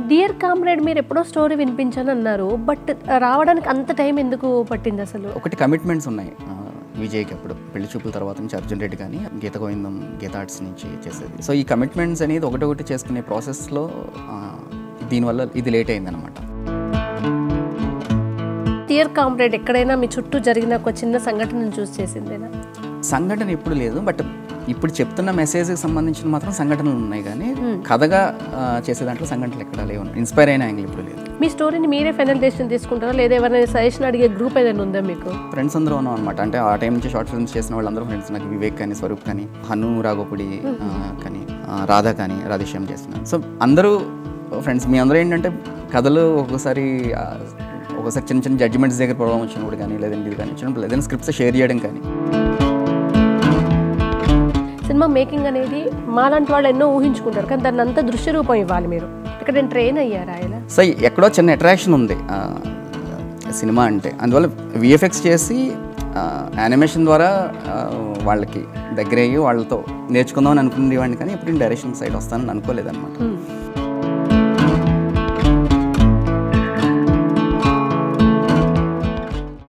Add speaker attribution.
Speaker 1: dear comrade మీరు ఎప్పుడో story వినిపించాను అన్నారు బట్ రావడానికి అంత టైం ఎందుకు పట్టింది అసలు
Speaker 2: ఒకటి కమిట్మెంట్స్ ఉన్నాయి ఆ, విజయ్కి అప్పుడు పెళ్లి చూపుల తర్వాత నుంచి అర్జున్ రెడ్డి కానీ గీత గోవిందం గీత ఆర్ట్స్ నుంచి చేసేది సో ఈ కమిట్మెంట్స్ అనేది ఒకటొకటి చేసుకునే ప్రాసెస్లో దీనివల్ల ఇది లేట్ అయిందనమాట
Speaker 1: డియర్ కామ్రేడ్ ఎక్కడైనా మీ చుట్టూ జరిగిన ఒక చిన్న సంఘటనను చూసి చేసిందేనా
Speaker 2: సంఘటన ఎప్పుడు లేదు బట్ ఇప్పుడు చెప్తున్న మెసేజ్కి సంబంధించిన మాత్రం సంఘటనలు ఉన్నాయి కానీ కథగా ఆ, చేసే దాంట్లో సంఘటనలు ఎక్కడ లేవు ఇన్స్పైర్ అయిన యాంగిల్ ఇప్పుడు లేదు
Speaker 1: మీ స్టోరీని మీరే ఫైనల్ డెసిషన్ తీసుకుంటారా లేదా ఎవరైనా సజెషన్ అడిగే గ్రూప్ ఏదైనా ఉందా మీకు
Speaker 2: ఫ్రెండ్స్ అందరూ ఉన్నాం అనమాట అంటే ఆ టైం నుంచి షార్ట్ ఫిల్మ్స్ చేసిన వాళ్ళందరూ ఫ్రెండ్స్ నాకు వివేక్ కానీ స్వరూప్ కానీ హను రాఘోపుడి ఆ, కానీ ఆ, రాధా కానీ రాధేశ్యామ్ చేస్తున్నాను సో అందరూ ఫ్రెండ్స్ మీ అందరూ ఏంటంటే కథలు ఒక్కొక్కసారి ఆ, ఒక్కొక్కసారి చిన్న చిన్న జడ్జిమెంట్స్ దగ్గర ప్రాబ్లం వచ్చినప్పుడు కానీ లేదంటే ఇది కానీ వచ్చినప్పుడు ఏదైనా స్క్రిప్ట్స్ షేర్ చేయడం కానీ
Speaker 1: సినిమా మేకింగ్ అనేది మాలాంటి వాళ్ళు ఎన్నో ఊహించుకుంటారు కానీ దాన్ని అంతా దృశ్య రూపం ఇవ్వాలి మీరు ఇక్కడ నేను ట్రైన్ అయ్యారా ఆయన
Speaker 2: సో ఎక్కడో చిన్న అట్రాక్షన్ ఉంది ఆ, సినిమా అంటే అందువల్ల విఎఫ్ఎక్స్ చేసి యానిమేషన్ ద్వారా ఆ, వాళ్ళకి దగ్గర అయ్యి వాళ్ళతో నేర్చుకుందామని అనుకునేవాడిని కానీ ఇప్పుడు డైరెక్షన్ సైడ్ వస్తానని అనుకోలేదన్నమాట